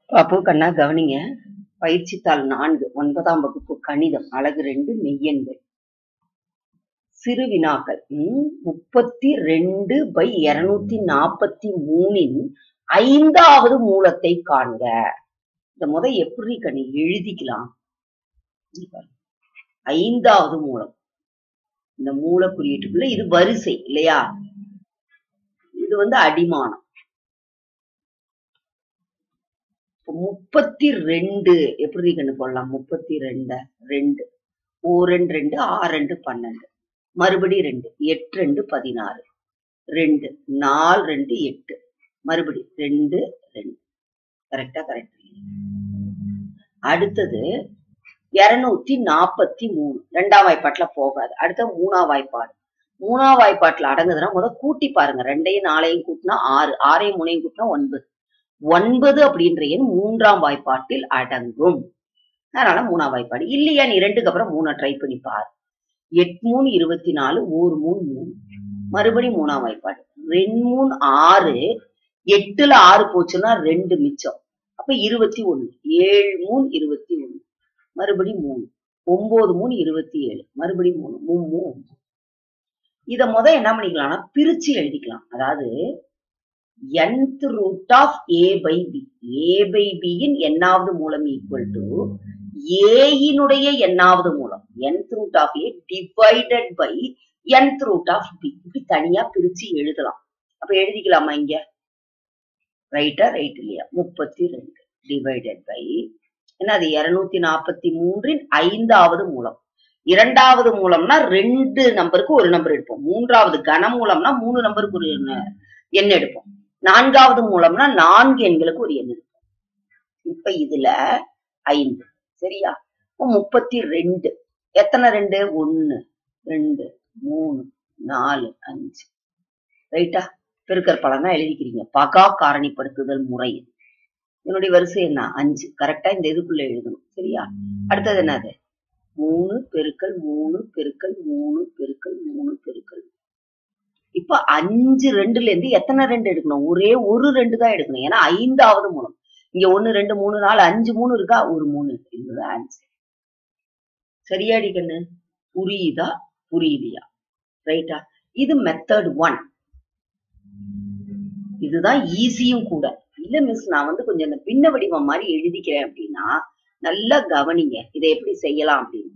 பாப்பு கண்ணா கவனிங்க பயிற்சித்தாள் நான்கு ஒன்பதாம் வகுப்பு கணிதம் அழகு ரெண்டு மெய்யெண்கள் சிறு வினாக்கள் ம், முப்பத்தி ரெண்டு பை இருநூத்தி நாற்பத்தி மூணின் ஐந்தாவது மூலத்தை காண்க இந்த முத எப்படி கண்ணு எழுதிக்கலாம் இங்க பாருங்க. ஐந்தாவது மூலம் இந்த மூல குறியீட்டுக்குள்ள இது வரிசை இல்லையா இது வந்து அடிமானம் இப்ப முப்பத்தி ரெண்டு எப்படி கண்ணு போடலாம் முப்பத்தி ரெண்ட ரெண்டு ஓ ரெண்டு ரெண்டு ஆறு ரெண்டு பன்னெண்டு மறுபடி ரெண்டு எட்டு ரெண்டு பதினாறு ரெண்டு நாலு ரெண்டு எட்டு மறுபடி ரெண்டு ரெண்டு கரெக்டா கரெக்ட் அடுத்தது இருநூத்தி நாற்பத்தி மூணு ரெண்டாம் வாய்ப்பாட்டுல போகாது அடுத்த மூணாம் வாய்ப்பாடு மூணாம் வாய்ப்பாட்டுல அடங்குதுன்னா முத கூட்டி பாருங்க ரெண்டையும் நாலையும் கூட்டினா ஆறு ஆறையும் மூணையும் கூட்டினா ஒன்பது ஒன்பது அப்படின்ற எண் மூன்றாம் வாய்ப்பாட்டில் அடங்கும் அதனால மூணாம் வாய்ப்பாடு இல்லையா நீ ரெண்டுக்கு அப்புறம் மூணை ட்ரை பண்ணி பாரு எட்டு மூணு இருபத்தி நாலு ஒரு மூணு மூணு மறுபடியும் மூணாம் வாய்ப்பாடு ரெண்டு மூணு ஆறு எட்டுல ஆறு போச்சுன்னா ரெண்டு மிச்சம் அப்ப இருபத்தி ஒண்ணு ஏழு மூணு இருபத்தி ஒண்ணு மறுபடியும் மூணு ஒன்பது மூணு இருபத்தி ஏழு மறுபடியும் மூணு மூணு மூணு ஒன்பது. இத முத என்ன பண்ணிக்கலாம்னா பிரிச்சு எழுதிக்கலாம் அதாவது nth root of A by B A by பியின் எண்ணாவது மூலம் ஈக்குவல் டு ஏயினுடைய எண்ணாவது மூலம் nth root of A divided by nth root of B இப்படி தனியா பிரிச்சு எழுதலாம் அப்ப எழுதிக்கலாமா இங்க ரைட்டா ரைட் இல்லையா முப்பத்தி ரெண்டு டிவைடட் பை என்ன அது இருநூத்தி நாற்பத்தி மூன்றின் ஐந்தாவது மூலம் இரண்டாவது மூலம்னா ரெண்டு நம்பருக்கு ஒரு நம்பர் எடுப்போம் மூன்றாவது கன மூலம்னா மூணு நம்பருக்கு ஒரு எண்ண- எண் எடுப்போம் நான்காவது மூலம்னா நான்கு எண்களுக்கு ஒரு எண் எடுப்போம் இப்ப இதுல ஐந்து சரியா இப்ப முப்பத்தி ரெண்டு எத்தனை ரெண்டு ஒண்ணு ரெண்டு மூணு நாலு அஞ்சு ரைட்டா பெருக்கற் பலனா எழுதிக்கிறீங்க பகா காரணிப்படுத்துதல் முறை இதனுடைய வரிசை என்ன அஞ்சு கரெக்டா இந்த இதுக்குள்ள எழுதணும் சரியா அடுத்தது என்னது மூணு பெருக்கல் மூணு பெருக்கல் மூணு பெருக்கல் மூணு பெருக்கல் இப்ப அஞ்சு ரெண்டுல இருந்து எத்தனை ரெண்டு எடுக்கணும் ஒரே ஒரு ரெண்டு தான் எடுக்கணும் ஏன்னா ஐந்தாவது மூலம் இங்க ஒண்ணு ரெண்டு மூணு நாலு அஞ்சு மூணு இருக்கா ஒரு மூணு இதுதான் ஆன்சர் சரியாடி கண்ணு புரியுதா புரியலையா ரைட்டா இது மெத்தட் ஒன் இதுதான் ஈஸியும் கூட இல்ல மிஸ் நான் வந்து கொஞ்சம் இந்த பின்ன வடிவம் மாதிரி எழுதிக்கிறேன் அப்படின்னா நல்லா கவனிங்க இதை எப்படி செய்யலாம் அப்படின்னு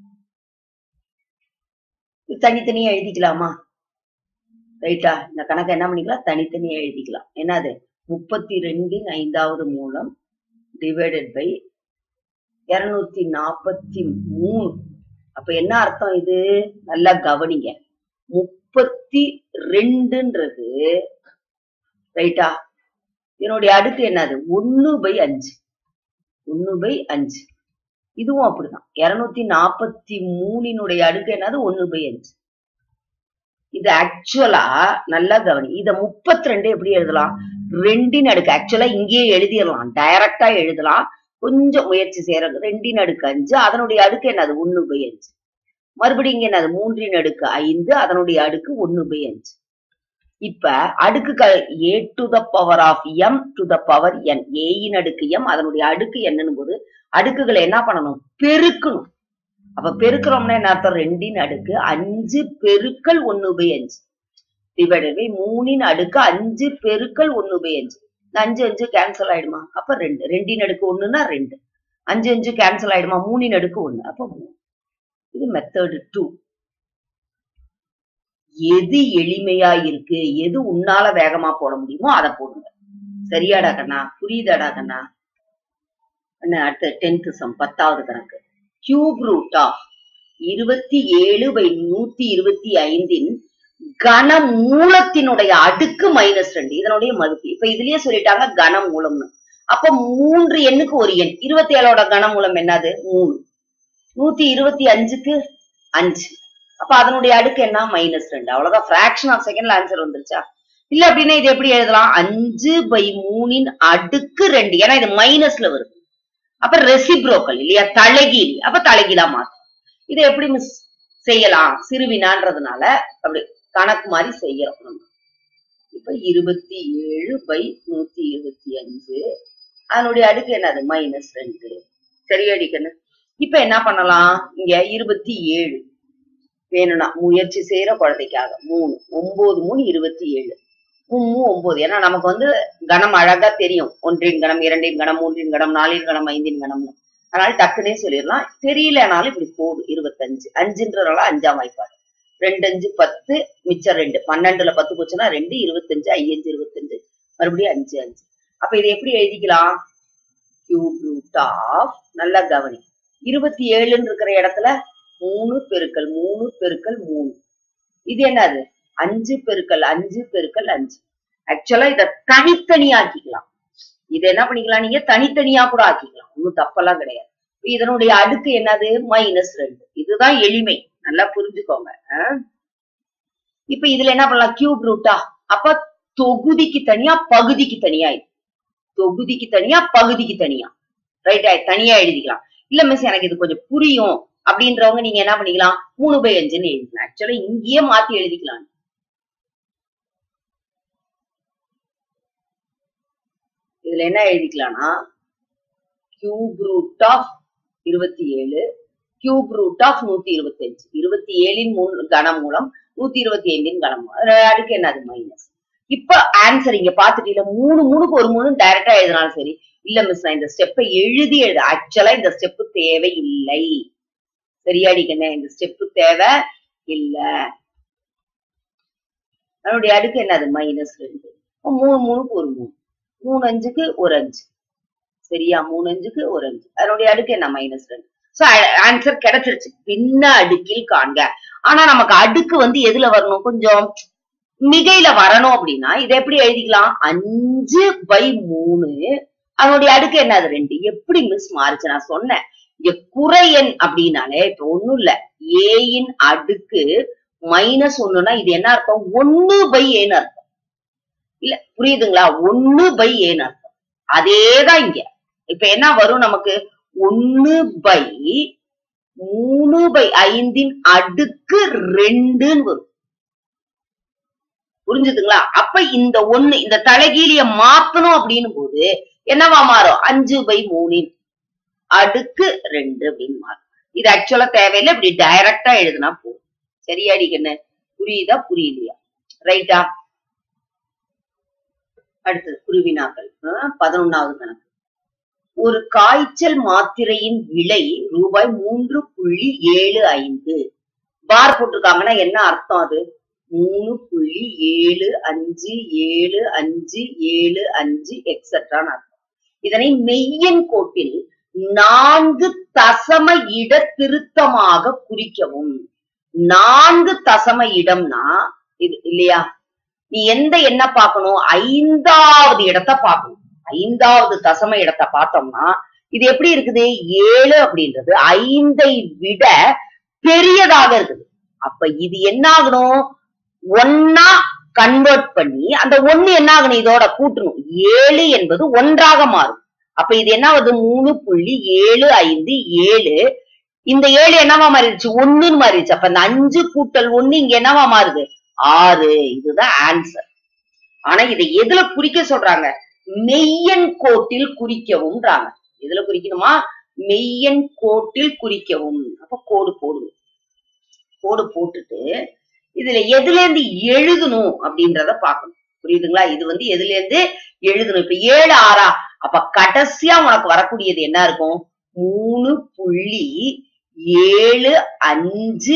இது தனித்தனியா எழுதிக்கலாமா ரைட்டா இந்த கணக்கை என்ன பண்ணிக்கலாம் தனித்தனியா எழுதிக்கலாம் என்னது முப்பத்தி ரெண்டின் ஐந்தாவது மூலம் டிவைடட் பை இருநூத்தி நாற்பத்தி மூணு அப்ப என்ன அர்த்தம் இது நல்லா கவனிங்க முப்பத்தி ரெண்டுன்றது ரைட்டா இதனுடைய அடுக்கு என்னது ஒண்ணு பை அஞ்சு ஒண்ணு பை அஞ்சு இதுவும் அப்படிதான் இருநூத்தி நாற்பத்தி மூணினுடைய அடுக்கு என்னது ஒண்ணு பை அஞ்சு இது ஆக்சுவலா நல்லா கவனி இத முப்பத்தி ரெண்டு எப்படி எழுதலாம் ரெண்டின் அடுக்கு ஆக்சுவலா இங்கேயே எழுதிடலாம் டைரக்டா எழுதலாம் கொஞ்சம் முயற்சி செய்யறது ரெண்டின் அடுக்கு அஞ்சு அதனுடைய அடுக்கு என்னது ஒண்ணு பை அஞ்சு மறுபடியும் இங்க என்னது மூன்றின் அடுக்கு ஐந்து அதனுடைய அடுக்கு ஒண்ணு பை அஞ்சு இப்ப அடுக்குகள் A to the power of M to the power N ஏயின் அடுக்கு எம் அதனுடைய அடுக்கு என்னன்னு போது அடுக்குகளை என்ன பண்ணணும் பெருக்கணும் அப்ப பெருக்கிறோம்னா என்ன அர்த்தம் ரெண்டின் அடுக்கு அஞ்சு பெருக்கல் ஒண்ணு பை அஞ்சு டிவைடட் பை மூணின் அடுக்கு அஞ்சு பெருக்கல் ஒண்ணு பை அஞ்சு இந்த அஞ்சு அஞ்சு கேன்சல் ஆயிடுமா அப்ப ரெண்டு ரெண்டின் அடுக்கு ஒண்ணுன்னா ரெண்டு அஞ்சு அஞ்சு கேன்சல் ஆயிடுமா மூணின் அடுக்கு ஒண்ணு அப்ப மூணு இது மெத்தட் டூ எது எளிமையா இருக்கு எது உன்னால வேகமா போட முடியுமோ அதை போடுங்க சரியாடா கண்ணா புரியுதாடா கண்ணா என்ன அடுத்த டென்த் சம் பத்தாவது கணக்கு கியூப் ரூட் ஆஃப் இருபத்தி ஏழு பை நூத்தி இருபத்தி ஐந்தின் கன மூலத்தினுடைய அடுக்கு மைனஸ் ரெண்டு இதனுடைய மதிப்பு இப்ப இதுலயே சொல்லிட்டாங்க கன மூலம்னு அப்ப மூன்று எண்ணுக்கு ஒரு எண் இருபத்தி ஏழோட கன மூலம் என்னது மூணு நூத்தி இருபத்தி அஞ்சுக்கு அஞ்சு அப்ப அதனுடைய அடுக்கு என்ன மைனஸ் ரெண்டு அவ்வளவுதான் ஃபிராக்ஷன் ஆஃப் செகண்ட்ல ஆன்சர் வந்துருச்சா இல்ல அப்படின்னா இது எப்படி எழுதலாம் அஞ்சு பை மூணின் அடுக்கு ரெண்டு ஏன்னா இது மைனஸ்ல வருது அப்ப ரெசிப்ரோக்கல் இல்லையா தலைகீழ் அப்ப தலைகீழா மாத்தும் இதை எப்படி மிஸ் செய்யலாம் சிறுவினான்றதுனால அப்படி கணக்கு மாதிரி செய்யறோம் நம்ம இப்ப இருபத்தி ஏழு பை நூத்தி இருபத்தி அஞ்சு அதனுடைய அடுக்கு என்னது மைனஸ் ரெண்டு சரியாடி கண்ணு இப்ப என்ன பண்ணலாம் இங்க இருபத்தி ஏழு வேணும்னா முயற்சி செய்யற குழந்தைக்காக மூணு ஒன்பது மூணு இருபத்தி ஏழு மூணு ஒன்பது ஏன்னா நமக்கு வந்து கணம் அழகா தெரியும் ஒன்றின் கணம் இரண்டின் கணம் மூன்றின் கணம் நாலின் கணம் ஐந்தின் கணம்னு அதனால டக்குனே சொல்லிடலாம் தெரியலனாலும் இப்படி போடு இருபத்தஞ்சு அஞ்சுன்றதால அஞ்சாம் வாய்ப்பாடு ரெண்டு அஞ்சு பத்து மிச்சம் ரெண்டு பன்னெண்டுல பத்து போச்சுன்னா ரெண்டு இருபத்தஞ்சு ஐயஞ்சு இருபத்தஞ்சு மறுபடியும் அஞ்சு அஞ்சு அப்ப இதை எப்படி எழுதிக்கலாம் கியூப் ரூட் ஆஃப் நல்லா கவனி இருபத்தி ஏழுன்னு இருக்கிற இடத்துல மூணு பெருக்கல் மூணு பெருக்கல் மூணு இது என்னது அஞ்சு பெருக்கல் அஞ்சு பெருக்கல் அஞ்சு ஆக்சுவலா இத தனித்தனியா ஆக்கிக்கலாம் இது என்ன பண்ணிக்கலாம் நீங்க தனித்தனியா கூட ஆக்கிக்கலாம் ஒண்ணும் தப்பெல்லாம் கிடையாது இப்ப இதனுடைய அடுக்கு என்னது மைனஸ் ரெண்டு இதுதான் எளிமை நல்லா புரிஞ்சுக்கோங்க ஆ? இப்ப இதுல என்ன பண்ணலாம் கியூப் ரூட்டா அப்ப தொகுதிக்கு தனியா பகுதிக்கு தனியா இது தொகுதிக்கு தனியா பகுதிக்கு தனியா ரைட் தனியா எழுதிக்கலாம் இல்ல மிஸ் எனக்கு இது கொஞ்சம் புரியும் அப்படின்றவங்க நீங்க என்ன பண்ணிக்கலாம் மூணு பை அஞ்சுன்னு எழுதிக்கலாம் ஆக்சுவலா இங்கேயே மாத்தி எழுதிக்கலாம் இதுல என்ன எழுதிக்கலாம்னா கியூப் ரூட் ஆஃப் இருபத்தி ஏழு கியூப் ரூட் ஆஃப் நூத்தி இருபத்தி அஞ்சு இருபத்தி ஏழின் மூணு கணம் மூலம் நூத்தி இருபத்தி ஐந்தின் கணம் மூலம். அது அடுக்கு என்னது மைனஸ் இப்ப ஆன்சர் இங்க பாத்துட்டீங்க மூணு மூணுக்கு ஒரு மூணு டைரக்டா எழுதினாலும் சரி இல்ல மிஸ் நான் இந்த ஸ்டெப்பை எழுதி எழுது ஆக்சுவலா இந்த ஸ்டெப் தேவை இல்லை சரியாடி கண்ணே இந்த ஸ்டெப் தேவை இல்ல அதனுடைய அடுக்கு என்னது மைனஸ் ரெண்டு அப்ப மூணு மூணுக்கு ஒரு மூணு மூணு அஞ்சுக்கு ஒரு அஞ்சு சரியா மூணு அஞ்சுக்கு ஒரு அஞ்சு அதனுடைய அடுக்கு என்ன மைனஸ் ரெண்டு சோ ஆன்சர் கிடைச்சிருச்சு பின்ன அடுக்கில் காண்க ஆனா நமக்கு அடுக்கு வந்து எதுல வரணும் கொஞ்சம் மிகையில வரணும் அப்படின்னா இதை எப்படி எழுதிக்கலாம் அஞ்சு பை மூணு அதனுடைய அடுக்கு என்னது ரெண்டு எப்படி மிஸ் மாறுச்சு நான் சொன்னேன் இங்க குறை எண் அப்படின்னாலே இப்ப ஒண்ணும் இல்ல ஏயின் அடுக்கு மைனஸ் ஒண்ணுன்னா இது என்ன அர்த்தம் ஒண்ணு பை ஏன்னு அர்த்தம் இல்ல புரியுதுங்களா ஒண்ணு பை ஏன்னு அர்த்தம் அதேதான் இங்க இப்ப என்ன வரும் நமக்கு ஒண்ணு பை மூணு பை ஐந்தின் அடுக்கு ரெண்டுன்னு வரும் புரிஞ்சுதுங்களா அப்ப இந்த ஒண்ணு இந்த தலைகீழிய மாத்தணும் அப்படின்னும் போது என்னவா மாறும் அஞ்சு பை மூணின் அடுக்கு ரெண்டு அப்படின்னு மாறும் இது ஆக்சுவலா தேவையில்லை இப்படி டைரக்டா எழுதுனா போதும் சரியாடி கண்ணு புரியுதா புரியலையா ரைட்டா அடுத்தது குருவினாக்கள் பதினொன்னாவது கணக்கு ஒரு காய்ச்சல் மாத்திரையின் விலை ரூபாய் மூன்று புள்ளி ஏழு ஐந்து பார் போட்டிருக்காங்கன்னா என்ன அர்த்தம் அது மூணு புள்ளி ஏழு அஞ்சு ஏழு அஞ்சு ஏழு அஞ்சு எக்ஸெட்ரான்னு அர்த்தம் இதனை மெய்யன் கோட்டில் நான்கு தசம இட திருத்தமாக குறிக்கவும் நான்கு தசம இடம்னா இது இல்லையா நீ எந்த எண்ண பார்க்கணும் ஐந்தாவது இடத்தை பார்க்கணும் ஐந்தாவது தசம இடத்தை பார்த்தோம்னா இது எப்படி இருக்குது ஏழு அப்படின்றது ஐந்தை விட பெரியதாக இருக்குது அப்ப இது என்ன ஆகணும் ஒன்னா கன்வெர்ட் பண்ணி அந்த ஒண்ணு என்ன ஆகணும் இதோட கூட்டணும் ஏழு என்பது ஒன்றாக மாறும் அப்ப இது என்ன ஆகுது மூணு புள்ளி ஏழு ஐந்து ஏழு இந்த ஏழு என்னவா மாறிடுச்சு ஒண்ணுன்னு மாறிடுச்சு அப்ப இந்த அஞ்சு கூட்டல் ஒண்ணு இங்க என்னவா மாறுது ஆறு இதுதான் ஆன்சர் ஆனா இதை எதுல குறிக்க சொல்றாங்க மெய்யன் கோட்டில் குறிக்கவும்ன்றாங்க எதுல குறிக்கணுமா மெய்யன் கோட்டில் குறிக்கவும் அப்ப கோடு போடுங்க கோடு போட்டுட்டு இதுல எதுல இருந்து எழுதணும் அப்படின்றத பார்க்கணும் புரியுதுங்களா இது வந்து எதுல இருந்து எழுதணும் இப்ப ஏழு ஆறா அப்ப கடைசியா உனக்கு வரக்கூடியது என்ன இருக்கும் மூணு புள்ளி ஏழு அஞ்சு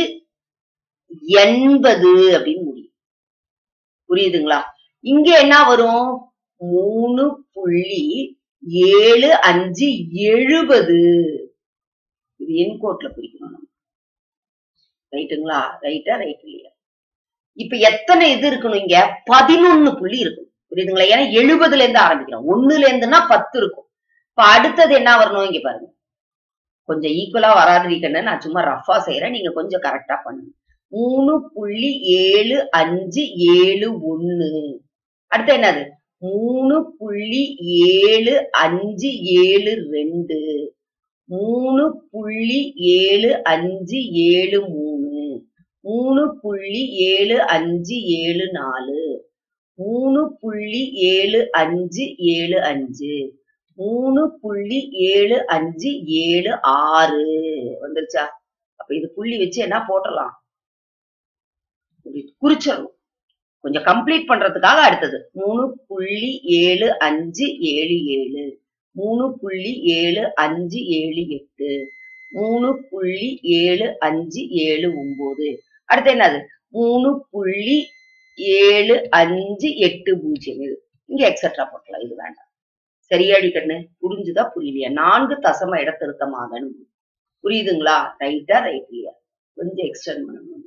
எண்பது அப்படின்னு முடியும் புரியுதுங்களா இங்க என்ன வரும் மூணு புள்ளி ஏழு அஞ்சு எழுபது இது என் கோட்ல குறிக்கணும் நம்ம ரைட்டுங்களா ரைட்டா ரைட் இல்லையா இப்ப எத்தனை இது இருக்கணும் இங்க பதினொன்னு புள்ளி இருக்கும் புரியுதுங்களா ஏன்னா எழுபதுல இருந்து ஆரம்பிக்கிறோம் ஒண்ணுல இருந்துன்னா பத்து இருக்கும் இப்ப அடுத்தது என்ன வரணும் இங்க பாருங்க கொஞ்சம் ஈக்குவலா வராதிருக்கேன்னு நான் சும்மா ரஃபா செய்யறேன் நீங்க கொஞ்சம் கரெக்டா பண்ணுங்க மூணு புள்ளி ஏழு அஞ்சு ஏழு ஒண்ணு அடுத்து என்னது மூணு புள்ளி ஏழு அஞ்சு ஏழு ரெண்டு மூணு புள்ளி ஏழு அஞ்சு ஏழு மூணு மூணு புள்ளி ஏழு அஞ்சு ஏழு நாலு மூணு புள்ளி ஏழு அஞ்சு ஏழு அஞ்சு மூணு புள்ளி ஏழு அஞ்சு ஏழு ஆறு வந்துருச்சா அப்ப இது புள்ளி வச்சு என்ன போட்டுடலாம் இப்படி குறிச்சிடணும் கொஞ்சம் கம்ப்ளீட் பண்றதுக்காக அடுத்தது மூணு புள்ளி ஏழு அஞ்சு ஏழு ஏழு மூணு புள்ளி ஏழு அஞ்சு ஏழு எட்டு மூணு புள்ளி ஏழு அஞ்சு ஏழு ஒன்பது அடுத்து என்னது மூணு புள்ளி ஏழு அஞ்சு எட்டு பூஜ்ஜியம் இது இங்க எக்ஸெட்ரா போட்டலாம் இது வேண்டாம் சரியாடி கண்ணு புரிஞ்சுதா புரியலையா நான்கு தசம இடத்திருத்தமாக புரியுதுங்களா ரைட்டா ரைட் இல்லையா கொஞ்சம் எக்ஸ்டெண்ட் பண்ணணும்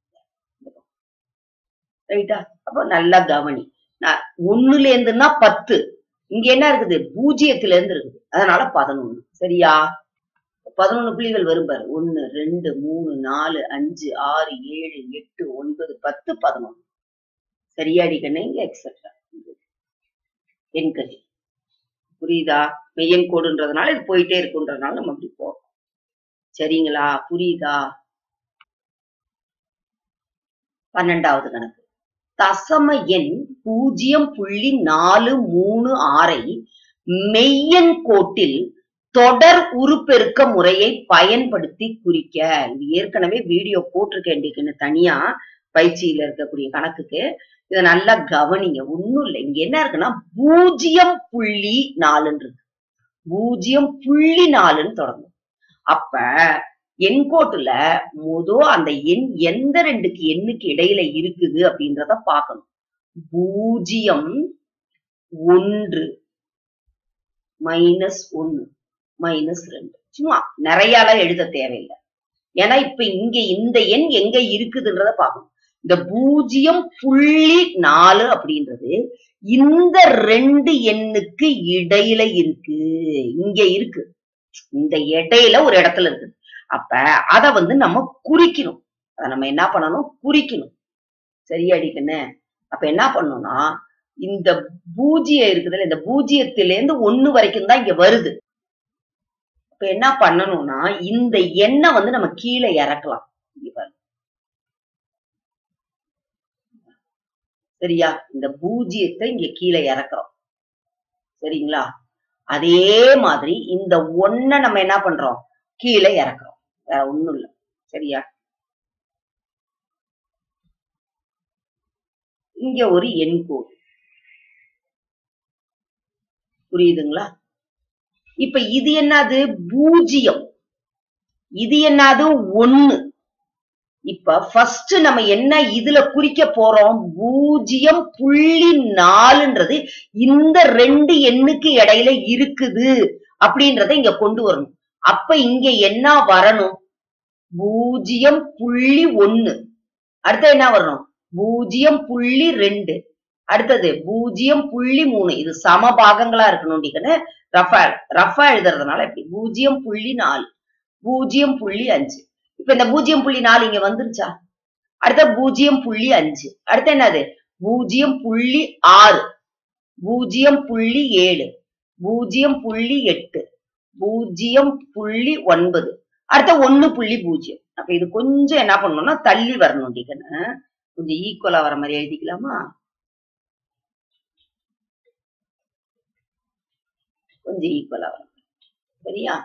ரைட்டா அப்போ நல்லா கவனி நான் ஒண்ணுல இருந்துன்னா பத்து இங்க என்ன இருக்குது பூஜ்ஜியத்துல இருந்து இருக்குது அதனால பதினொன்னு சரியா பதினொன்னு புள்ளிகள் வரும் பாரு ஒன்னு ரெண்டு மூணு நாலு அஞ்சு ஆறு ஏழு எட்டு ஒன்பது பத்து பதினொன்னு சரியாடி கண்ணு இங்க எக்ஸெட்ரா என்கதி புரியுதா மெய்யன் கோடுன்றதுனால இது போயிட்டே இருக்குன்றதுனால நம்ம அப்படி போறோம் சரிங்களா புரியுதா பன்னெண்டாவது கணக்கு தசம எண் பூஜ்ஜியம் புள்ளி நாலு மூணு ஆறை மெய்யன் கோட்டில் தொடர் உருப்பெருக்க முறையை பயன்படுத்தி குறிக்க இது ஏற்கனவே வீடியோ போட்டிருக்கேன் தனியா பயிற்சியில இருக்கக்கூடிய கணக்குக்கு இத நல்லா கவனிங்க ஒண்ணும் இல்லை இங்க என்ன இருக்குன்னா பூஜ்ஜியம் புள்ளி நாலுன்னு இருக்கு பூஜ்ஜியம் புள்ளி நாலுன்னு தொடங்கும் அப்ப எண்கோட்டுல முதோ அந்த எண் எந்த ரெண்டுக்கு எண்ணுக்கு இடையில இருக்குது அப்படின்றத பார்க்கணும் பூஜ்ஜியம் ஒன்று மைனஸ் ஒன்னு மைனஸ் ரெண்டு சும்மா நிறையாலாம் எழுத தேவையில்லை ஏன்னா இப்ப இங்க இந்த எண் எங்க இருக்குதுன்றத பார்க்கணும் இந்த பூஜ்ஜியம் புள்ளி நாலு அப்படின்றது இந்த ரெண்டு எண்ணுக்கு இடையில இருக்கு இங்க இருக்கு இந்த இடையில ஒரு இடத்துல இருக்கு அப்ப அத வந்து நம்ம குறிக்கணும் அத நம்ம என்ன பண்ணணும் குறிக்கணும் சரியாடிக்கண்ணே அப்ப என்ன பண்ணணும்னா இந்த பூஜ்ஜியம் இருக்குதுல்ல இந்த பூஜ்ஜியத்தில இருந்து ஒண்ணு வரைக்கும் தான் இங்க வருது அப்ப என்ன பண்ணணும்னா இந்த எண்ணை வந்து நம்ம கீழே இறக்கலாம் இங்க பாருங்க. சரியா இந்த பூஜ்ஜியத்தை இங்க கீழே இறக்குறோம் சரிங்களா அதே மாதிரி இந்த ஒன்ன நம்ம என்ன பண்றோம் கீழே இறக்குறோம் வேற ஒண்ணும் இல்ல சரியா இங்க ஒரு எண் கோடு புரியுதுங்களா இப்ப இது என்னது பூஜ்ஜியம் இது என்னது ஒண்ணு இப்ப ஃபர்ஸ்ட் நம்ம என்ன இதுல குறிக்க போறோம் பூஜ்ஜியம் புள்ளி நாலுன்றது இந்த ரெண்டு எண்ணுக்கு இடையில இருக்குது அப்படின்றத இங்க கொண்டு வரணும் அப்ப இங்க என்ன வரணும் பூஜ்ஜியம் புள்ளி ஒண்ணு அடுத்து என்ன வரணும் பூஜ்ஜியம் புள்ளி ரெண்டு அடுத்தது பூஜ்ஜியம் புள்ளி மூணு இது சம பாகங்களா இருக்கணும் ரஃபா ரஃபா எழுதுறதுனால எப்படி பூஜ்ஜியம் புள்ளி நாலு பூஜ்ஜியம் புள்ளி அஞ்சு இப்ப இந்த பூஜ்ஜியம் புள்ளி நாலு இங்க வந்துருச்சா அடுத்த பூஜ்ஜியம் புள்ளி அஞ்சு அடுத்து என்னது பூஜ்ஜியம் புள்ளி ஆறு பூஜ்ஜியம் புள்ளி ஏழு பூஜ்ஜியம் புள்ளி எட்டு பூஜ்ஜியம் புள்ளி ஒன்பது அடுத்த ஒண்ணு புள்ளி பூஜ்ஜியம் அப்ப இது கொஞ்சம் என்ன பண்ணணும்னா தள்ளி வரணும் டிகன்னு கொஞ்சம் ஈக்குவலா வர மாதிரி எழுதிக்கலாமா கொஞ்சம் ஈக்குவலா வரும் சரியா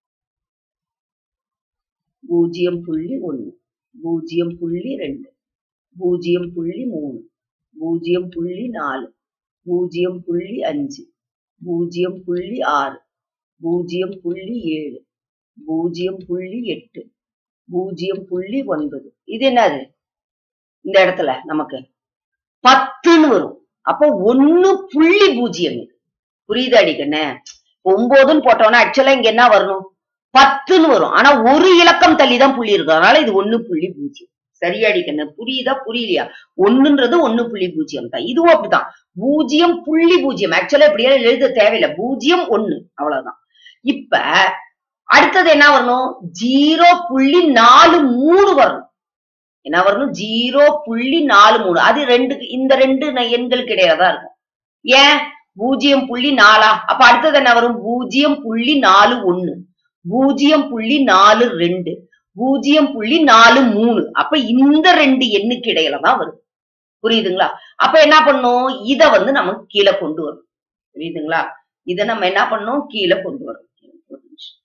பூஜ்ஜியம் புள்ளி ஒண்ணு பூஜ்ஜியம் புள்ளி ரெண்டு பூஜ்ஜியம் புள்ளி மூணு பூஜ்ஜியம் புள்ளி நாலு பூஜ்ஜியம் புள்ளி அஞ்சு பூஜ்ஜியம் புள்ளி ஆறு பூஜ்ஜியம் புள்ளி ஏழு பூஜ்ஜியம் புள்ளி எட்டு பூஜ்ஜியம் புள்ளி ஒன்பது இது என்னது இந்த இடத்துல நமக்கு பத்துன்னு வரும் அப்போ ஒண்ணு புள்ளி பூஜ்ஜியம் இது புரியுதா அடிக்கண்ணே ஒன்பதுன்னு போட்டோம்னா ஆக்சுவலா இங்க என்ன வரணும் பத்துன்னு வரும் ஆனா ஒரு இலக்கம் தள்ளி தான் புள்ளி இருக்கும் அதனால இது ஒண்ணு புள்ளி பூஜ்ஜியம் சரியாடி கண்ணு புரியுதா புரியலையா ஒண்ணுன்றது ஒண்ணு புள்ளி பூஜ்ஜியம் தான் இதுவும் அப்படிதான் பூஜ்ஜியம் புள்ளி பூஜ்ஜியம் ஆக்சுவலா இப்படியே எழுத தேவையில்லை பூஜ்ஜியம் ஒண்ணு அவ்வளவுதான் இப்ப அடுத்தது என்ன வரணும் ஜீரோ புள்ளி நாலு மூணு வரணும் என்ன வரணும் ஜீரோ புள்ளி நாலு மூணு அது ரெண்டுக்கு இந்த ரெண்டு ந- எண்களுக்கு இடையில தான் இருக்கும் ஏன் பூஜ்ஜியம் புள்ளி நாலா அப்ப அடுத்தது என்ன வரும் பூஜ்ஜியம் புள்ளி நாலு ஒண்ணு பூஜ்ஜியம் புள்ளி நாலு ரெண்டு பூஜ்ஜியம் புள்ளி நாலு மூணு அப்ப இந்த ரெண்டு எண்ணுக்கு இடையில தான் வரும் புரியுதுங்களா அப்ப என்ன பண்ணும் இத வந்து நம்ம கீழே கொண்டு வரணும் புரியுதுங்களா இதை நம்ம என்ன பண்ணோம் கீழே கொண்டு வரோம் ஒரு நிமிஷம்.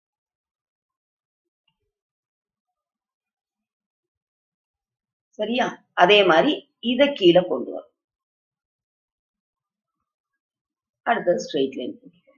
சரியா அதே மாதிரி இத கீழே கொண்டு வரும் அடுத்தது ஸ்ட்ரெயிட் லைன்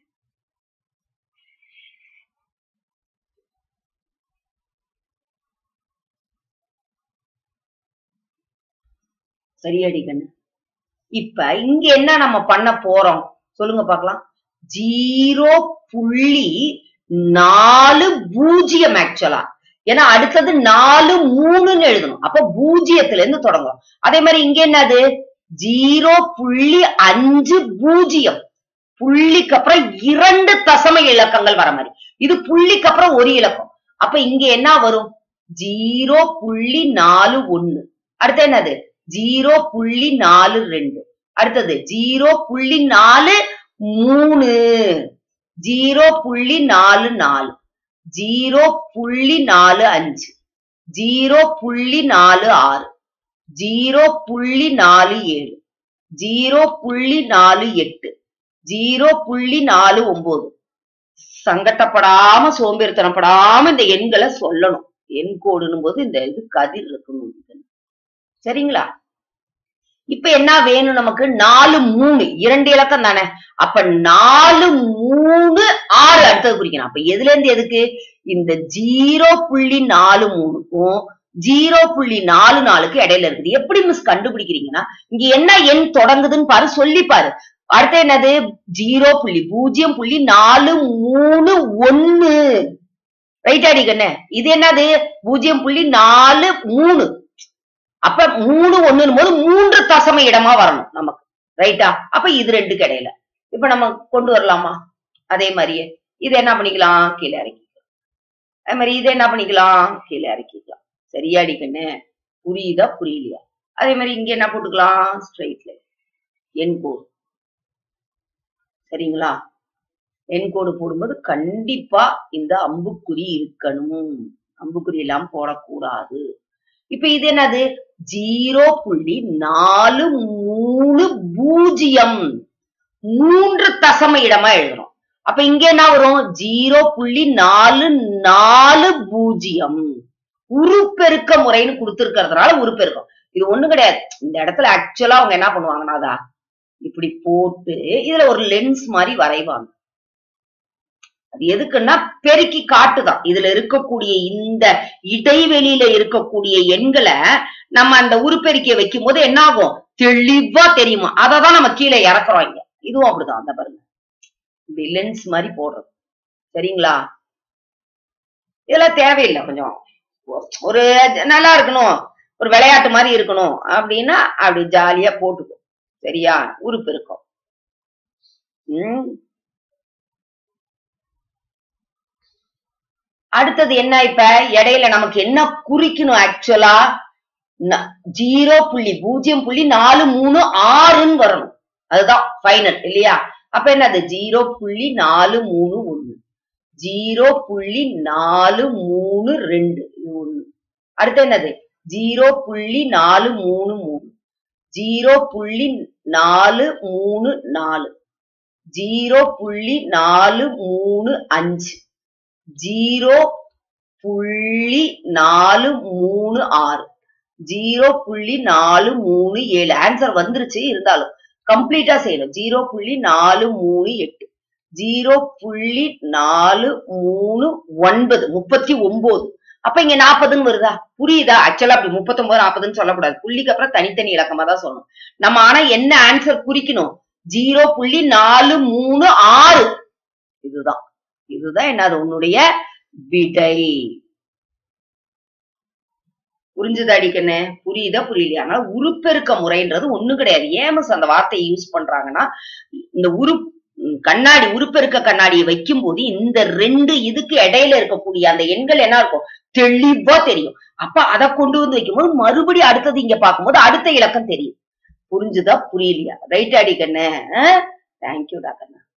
சரியாடி கண்ணு இப்ப இங்க என்ன நம்ம பண்ண போறோம் சொல்லுங்க பார்க்கலாம் ஜீரோ புள்ளி நாலு பூஜ்ஜியம் ஆக்சுவலா ஏன்னா அடுத்தது நாலு மூணுன்னு எழுதணும் அப்ப பூஜ்ஜியத்துல இருந்து தொடங்கும் அதே மாதிரி இங்க என்னது ஜீரோ புள்ளி அஞ்சு பூஜ்ஜியம் புள்ளிக்கு அப்புறம் இரண்டு தசம இலக்கங்கள் வர மாதிரி இது புள்ளிக்கு அப்புறம் ஒரு இலக்கம் அப்ப இங்க என்ன வரும் ஜீரோ புள்ளி நாலு ஒண்ணு அடுத்து என்னது ஜீரோ புள்ளி நாலு ரெண்டு அடுத்தது ஜீரோ புள்ளி நாலு மூணு ஜீரோ புள்ளி நாலு நாலு ஜீரோ புள்ளி நாலு அஞ்சு ஜீரோ புள்ளி நாலு ஆறு ஜீரோ புள்ளி நாலு ஏழு ஜீரோ புள்ளி நாலு எட்டு ஜீரோ புள்ளி நாலு ஒன்பது சங்கட்டப்படாம சோம்பேறித்தனப்படாம இந்த எண்களை சொல்லணும் எண் கோடுனும் போது இந்த இது கதிர் இருக்கணும் சரிங்களா இப்ப என்ன வேணும் நமக்கு நாலு மூணு இரண்டு இலக்கம் தானே அப்ப நாலு மூணு ஆறு அடுத்தது குறிக்கணும் அப்ப எதுல இருந்து எதுக்கு இந்த ஜீரோ புள்ளி நாலு மூணுக்கும் ஜீரோ புள்ளி நாலு நாலுக்கு இடையில இருக்குது எப்படி மிஸ் கண்டுபிடிக்கிறீங்கன்னா இங்க என்ன எண் தொடங்குதுன்னு பாரு சொல்லி பாரு அடுத்து என்னது ஜீரோ புள்ளி பூஜ்ஜியம் புள்ளி நாலு மூணு ஒண்ணு ரைட் அடிக்கண்ணே இது என்னது பூஜ்ஜியம் புள்ளி நாலு மூணு அப்ப மூணு ஒண்ணுன்னு போது மூன்று தசம இடமா வரணும் நமக்கு ரைட்டா அப்ப இது ரெண்டுக்கு இடையில இப்ப நம்ம கொண்டு வரலாமா அதே மாதிரியே இது என்ன பண்ணிக்கலாம் கீழே இறக்கிக்கலாம் அதே மாதிரி இதை என்ன பண்ணிக்கலாம் கீழே இறக்கிக்கலாம் சரியா அடிக்கண்ணு புரியுதா புரியலையா அதே மாதிரி இங்க என்ன போட்டுக்கலாம் ஸ்ட்ரைட் லைன் என் கோடு சரிங்களா என் கோடு போடும்போது கண்டிப்பா இந்த அம்புக்குறி இருக்கணும் அம்புக்குறி எல்லாம் போடக்கூடாது இப்ப இது என்னது ஜீரோ புள்ளி நாலு மூணு பூஜ்ஜியம் மூன்று தசம இடமா எழுதணும் அப்ப இங்க என்ன வரும் ஜீரோ புள்ளி நாலு நாலு பூஜ்ஜியம் உருப்பெருக்க முறைன்னு கொடுத்திருக்கிறதுனால உருப்பெருக்கம் இது ஒண்ணு கிடையாது இந்த இடத்துல ஆக்சுவலா அவங்க என்ன பண்ணுவாங்கன்னா அதா இப்படி போட்டு இதுல ஒரு லென்ஸ் மாதிரி வரைவாங்க அது எதுக்குன்னா பெருக்கி காட்டுதான் இதுல இருக்கக்கூடிய இந்த இடைவெளியில இருக்கக்கூடிய எண்களை நம்ம அந்த உருப்பெருக்கிய வைக்கும் போது என்ன ஆகும் தெளிவா தெரியுமா அததான் நம்ம கீழே இறக்குறோம் இங்க இதுவும் அப்படிதான் அந்த பாருங்க இப்படி லென்ஸ் மாதிரி போடுறது சரிங்களா இதெல்லாம் தேவையில்லை கொஞ்சம் ஒரு நல்லா இருக்கணும் ஒரு விளையாட்டு மாதிரி இருக்கணும் அப்படின்னா அப்படி ஜாலியா போட்டுக்கும் சரியா உறுப்பு இருக்கும் உம் அடுத்தது என்ன இப்ப இடையில நமக்கு என்ன குறிக்கணும் ஆக்சுவலா ஜீரோ புள்ளி பூஜ்ஜியம் புள்ளி நாலு மூணு ஆறுன்னு வரணும் அதுதான் ஃபைனல் இல்லையா அப்ப என்னது ஜீரோ புள்ளி நாலு மூணு ஒண்ணு ஜீரோ புள்ளி நாலு மூணு ரெண்டு இது ஒண்ணு அடுத்து என்னது ஜீரோ புள்ளி நாலு மூணு மூணு ஜீரோ புள்ளி நாலு மூணு நாலு ஜீரோ புள்ளி நாலு மூணு அஞ்சு ஜீரோ புள்ளி நாலு மூணு ஆறு ஜீரோ புள்ளி நாலு மூணு ஏழு ஆன்சர் வந்துருச்சு இருந்தாலும் கம்ப்ளீட்டா செய்யணும் ஜீரோ புள்ளி நாலு மூணு எட்டு ஜீரோ புள்ளி நாலு மூணு ஒன்பது முப்பத்தி ஒன்பது அப்ப இங்க நாற்பதுன்னு வருதா புரியுதா ஆக்சுவலா அப்படி முப்பத்தொன்பது நாற்பதுன்னு சொல்லக்கூடாது புள்ளிக்கு அப்புறம் தனித்தனி இலக்கமா தான் சொல்லணும் நம்ம ஆனா என்ன ஆன்சர் குறிக்கணும் ஜீரோ புள்ளி நாலு மூணு ஆறு இதுதான் இதுதான் என்னது உன்னுடைய விடை புரிஞ்சுதா அடிக்கண்ணே புரியுதா புரியலையா அதனால உருப்பெருக்க முறைன்றது ஒண்ணும் கிடையாது ஏன் மிஸ் அந்த வார்த்தையை யூஸ் பண்றாங்கன்னா இந்த உரு கண்ணாடி உருப்பெருக்க கண்ணாடியை வைக்கும் போது இந்த ரெண்டு இதுக்கு இடையில இருக்கக்கூடிய அந்த எண்கள் என்ன இருக்கும் தெளிவா தெரியும் அப்ப அதை கொண்டு வந்து வைக்கும்போது மறுபடியும் அடுத்தது இங்க பார்க்கும்போது அடுத்த இலக்கம் தெரியும் புரிஞ்சுதா புரியலையா ரைட் அடிக்கண்ணே தேங்க்யூடா கண்ணா